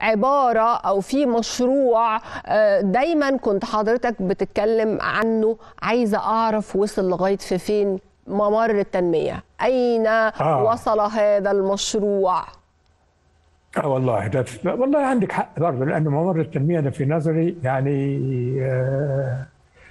عباره او في مشروع آه، دايما كنت حضرتك بتتكلم عنه عايزه اعرف وصل لغايه في فين ممر التنميه اين آه. وصل هذا المشروع اه والله ده والله عندك حق برضه لانه ممر التنميه ده في نظري يعني آه،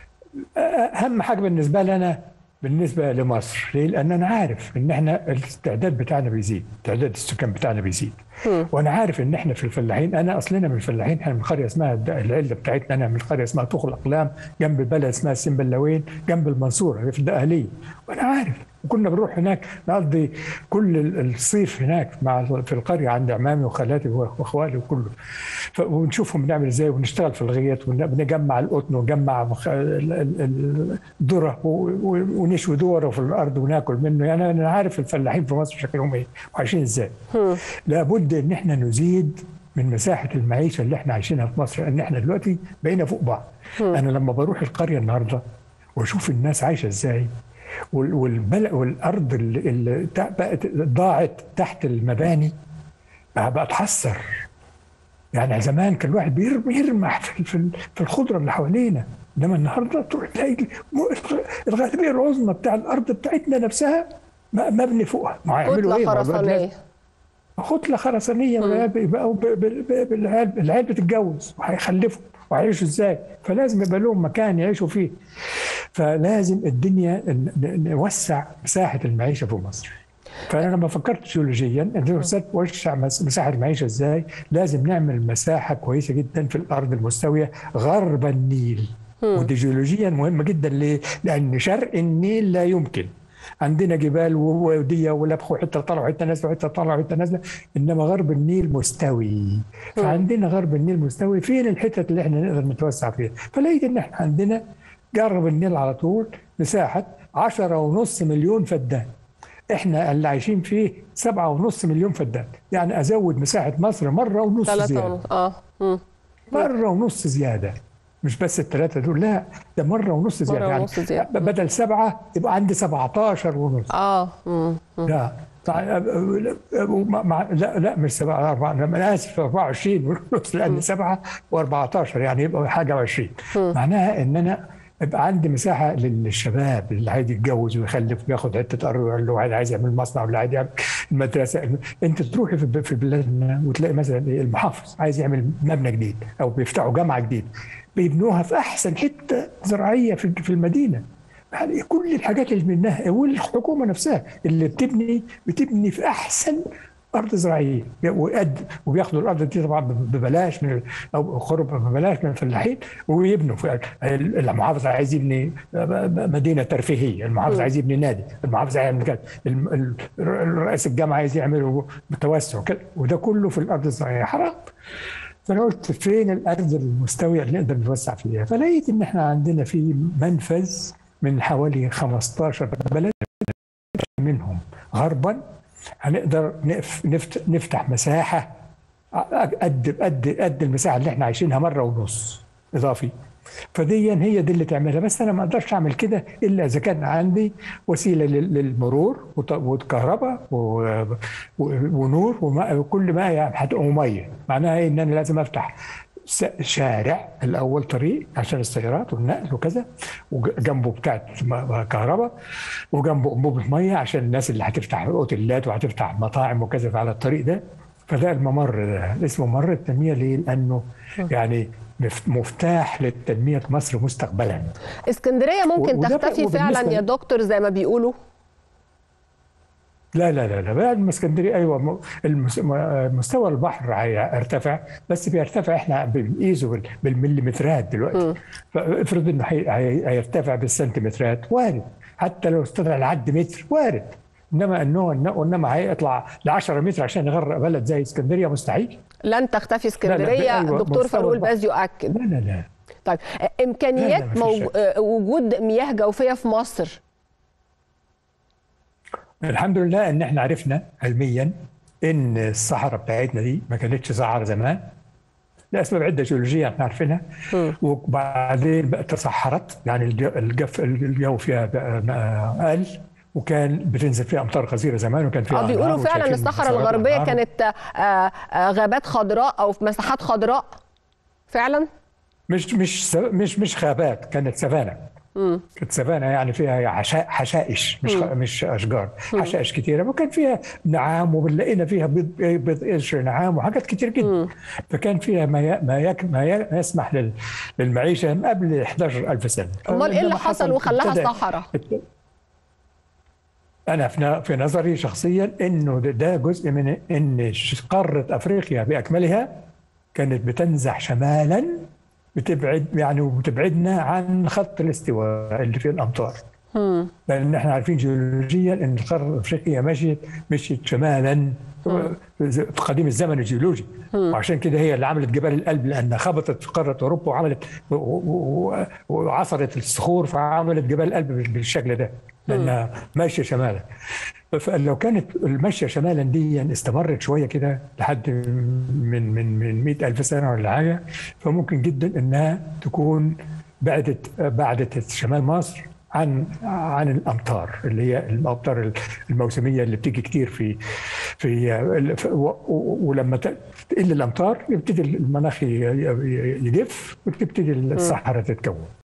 اهم حاجه بالنسبه لنا بالنسبه لمصر ليه؟ لان انا عارف ان احنا الاستعداد بتاعنا بيزيد، تعداد السكان بتاعنا بيزيد. وانا عارف ان احنا في الفلاحين انا اصلنا من الفلاحين احنا من قريه اسمها العله بتاعتنا انا من قريه اسمها طوخ الاقلام جنب بلد اسمها سنبلاوين جنب المنصوره في الدقهليه وانا عارف وكنا بنروح هناك نقضي كل الصيف هناك مع في القريه عند عمامي وخالاتي واخوالي وكله ف- ونشوفهم بنعمل ازاي ونشتغل في الغيط ونجمع القطن ونجمع مخ- ال- ال- ال- الذره و- و- ونشوي ذره في الارض وناكل منه يعني انا عارف الفلاحين في مصر شكلهم ايه وعايشين ازاي لابد ان احنا نزيد من مساحه المعيشه اللي احنا عايشينها في مصر لان احنا دلوقتي بقينا فوق بعض انا لما بروح القريه النهارده واشوف الناس عايشه ازاي وال- والبلد والارض اللي, اللي تا- بقت ضاعت تحت المباني بقى بقى اتحسر يعني زمان كان الواحد بيرمي يرمح في في في الخضره اللي حوالينا انما النهارده تروح تلاقي م- الغالبيه العظمى بتاع الارض بتاعتنا نفسها م- مبني فوقها ما هيعملوا كتله ايه؟ ما هو الواد لازم- خرسانيه كتله خرسانيه والعيال بيبقوا ب- ب- ب- بالعيال العيال بتتجوز وهيخلفوا وهيعيشوا ازاي؟ فلازم يبقى لهم مكان يعيشوا فيه. فلازم الدنيا ن- ن- نوسع مساحه المعيشه في مصر. فانا لما فكرت جيولوجيا ان نوسع وسع مس- مساحه المعيشه ازاي؟ لازم نعمل مساحه كويسه جدا في الارض المستويه غرب النيل. ودي جيولوجيا مهمه جدا ليه؟ لان شرق النيل لا يمكن. عندنا جبال ووديه ولبخ وحته طالعه وحته نازله وحته طالعه وحته نازله انما غرب النيل مستوي فعندنا غرب النيل مستوي فين الحتت اللي احنا نقدر نتوسع فيها فلقيت ان احنا عندنا غرب النيل على طول مساحه عشرة ونص مليون فدان احنا اللي عايشين فيه سبعة ونص مليون فدان يعني ازود مساحه مصر مره ونص ثلاثة زياده ونص اه مم. مره ونص زياده مش بس الثلاثه دول لا ده مره ونص زياده يعني ونص زيادة. بدل سبعه يبقى عندي 17 ونص اه مم. لا طيب، مع- مع- لا لا مش سبعة أربعة أنا آسف 24 ونص لأن سبعة و14 يعني يبقى حاجة و20 معناها إن أنا يبقى عندي مساحة للشباب اللي عايز يتجوز ويخلف وياخد حتة أرض اللي واحد عايز يعمل مصنع واللي عايز يعمل المدرسة أنت تروحي في في بلادنا وتلاقي مثلا إيه المحافظ عايز يعمل مبنى جديد أو بيفتحوا جامعة جديد بيبنوها في أحسن حتة زراعية في في المدينة يعني كل الحاجات اللي منها والحكومه نفسها اللي بتبني بتبني في احسن ارض زراعيه وقد وبياخدوا الارض دي طبعا ببلاش من او قرب ببلاش من الفلاحين ويبنوا في المحافظ عايز يبني مدينه ترفيهيه، المحافظ عايز يبني نادي، المحافظ عايز يعمل كذا، الم- ال- رئيس الجامعه عايز يعمل توسع كده وده كله في الارض الزراعيه حرام فانا قلت فين الارض المستويه اللي نقدر نوسع فيها؟ فلقيت ان احنا عندنا في منفذ من حوالي 15 بلد منهم غربا هنقدر نف- نفت- نفتح مساحه قد قد قد المساحه اللي احنا عايشينها مره ونص اضافي فدي هي دي اللي تعملها بس انا ما اقدرش اعمل كده الا اذا كان عندي وسيله لل- للمرور وط- وكهرباء و- و- ونور وما- وكل ما يعني هت- وميه معناها ايه ان انا لازم افتح س- شارع الاول طريق عشان السيارات والنقل وكذا وجنبه بتاعت م- كهرباء وجنبه انبوبه ميه عشان الناس اللي هتفتح اوتيلات وهتفتح مطاعم وكذا على الطريق ده فده الممر ده اسمه ممر التنميه ليه؟ لانه يعني مف- مفتاح للتنميه في مصر مستقبلا اسكندريه ممكن وده بقى- تختفي فعلا وبالنسبة يا ل- دكتور زي ما بيقولوا لا لا لا لا بعد ما اسكندريه ايوه م- المس- م- مستوى البحر هيرتفع بس بيرتفع احنا بنقيسه بال- بالمليمترات دلوقتي فافرض انه هي- هي- هيرتفع بالسنتيمترات وارد حتى لو استطاع لعد متر وارد انما انه إنه- انما هيطلع ل 10 متر عشان يغرق بلد زي اسكندريه مستحيل لن تختفي لا، اسكندريه أيوة، دكتور مستوى فاروق البحر. الباز يؤكد لا لا لا طيب لا، امكانيات مفيش موج... شك. آه، وجود مياه جوفيه في مصر الحمد لله ان احنا عرفنا علميا ان الصحراء بتاعتنا دي ما كانتش صحراء زمان لاسباب عده جيولوجيه احنا عارفينها وبعدين بقت تصحرت يعني الج- الجف الجو فيها بقى- بقى قل وكان بتنزل فيها امطار غزيره زمان وكان فيها اه بيقولوا أنهار فعلا وشايفين الصحراء مسارات الغربيه الأنهار. كانت آه، آه، غابات خضراء او في مساحات خضراء فعلا مش مش س- مش مش غابات كانت سفانه كانت سفانه يعني فيها عشا- حشائش مش خ- مش اشجار حشائش كثيره وكان فيها نعام ولقينا فيها بيض بيض قشر نعام وحاجات كتير جدا فكان فيها ما ي- ما يك ما ي- يسمح لل- للمعيشه من قبل 11000 سنه امال ايه اللي إنما حصل وخلاها ابتدى- صحراء انا في ن- في نظري شخصيا انه ده- ده جزء من ان ش- قاره افريقيا باكملها كانت بتنزح شمالا بتبعد يعني وبتبعدنا عن خط الاستواء اللي فيه الامطار لان احنا عارفين جيولوجيا ان القاره الافريقيه مشيت مشيت شمالا في قديم الزمن الجيولوجي وعشان كده هي اللي عملت جبال الألب لانها خبطت في قاره اوروبا وعملت و- و- و- وعصرت الصخور فعملت جبال الألب بالشكل ده لانها ماشيه شمالا فلو كانت المشيه شمالا دي استمرت شويه كده لحد من من من 100 الف سنه ولا حاجه فممكن جدا انها تكون بعدت بعدت شمال مصر عن عن الامطار اللي هي الامطار الموسميه اللي بتيجي كتير في في و- و- ولما ت- تقل الامطار يبتدي المناخ ي- ي- يجف وتبتدي الصحراء تتكون